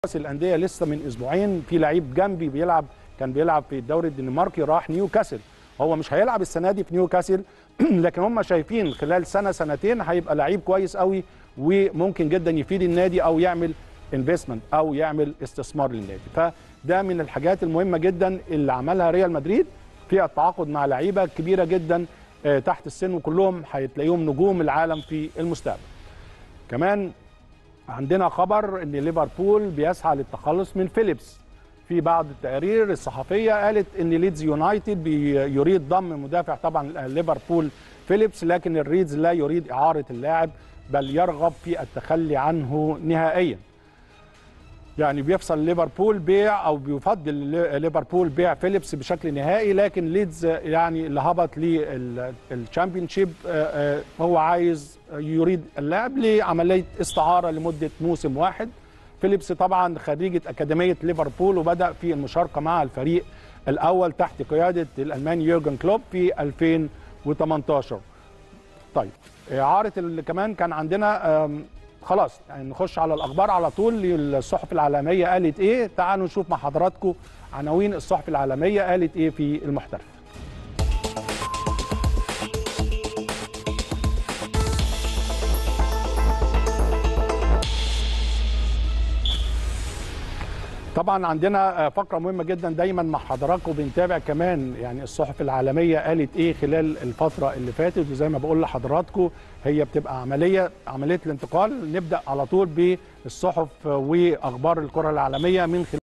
كاس الانديه لسه من اسبوعين في لعيب جنبي بيلعب كان بيلعب في الدوري الدنماركي راح نيوكاسل هو مش هيلعب السنه دي في نيوكاسل لكن هم شايفين خلال سنه سنتين هيبقى لعيب كويس قوي وممكن جدا يفيد النادي او يعمل انفستمنت او يعمل استثمار للنادي فده من الحاجات المهمه جدا اللي عملها ريال مدريد في التعاقد مع لعيبه كبيره جدا آه، تحت السن وكلهم هتلاقيهم نجوم العالم في المستقبل كمان عندنا خبر ان ليفربول بيسعى للتخلص من فيليبس في بعض التقارير الصحفيه قالت ان ليدز يونايتد بيريد ضم مدافع طبعا ليفربول فيليبس لكن الريدز لا يريد اعاره اللاعب بل يرغب في التخلي عنه نهائيا يعني بيفصل ليفربول بيع او بيفضل ليفربول بيع فيليبس بشكل نهائي لكن ليدز يعني اللي هبط للشامبيونشيب هو عايز يريد اللاعب لعمليه استعاره لمده موسم واحد فيليبس طبعا خريجه اكاديميه ليفربول وبدا في المشاركه مع الفريق الاول تحت قياده الالماني يورجن كلوب في 2018 طيب اعاره اللي كمان كان عندنا آم، خلاص يعني نخش على الاخبار على طول الصحف العالميه قالت ايه تعالوا نشوف مع حضراتكم عناوين الصحف العالميه قالت ايه في المحترف طبعا عندنا آه، فقره مهمه جدا دايما مع حضراتكم بنتابع كمان يعني الصحف العالميه قالت ايه خلال الفتره اللي فاتت وزي ما بقول لحضراتكم هي بتبقى عمليه عمليه الانتقال نبدا على طول بالصحف واخبار الكره العالميه من خلال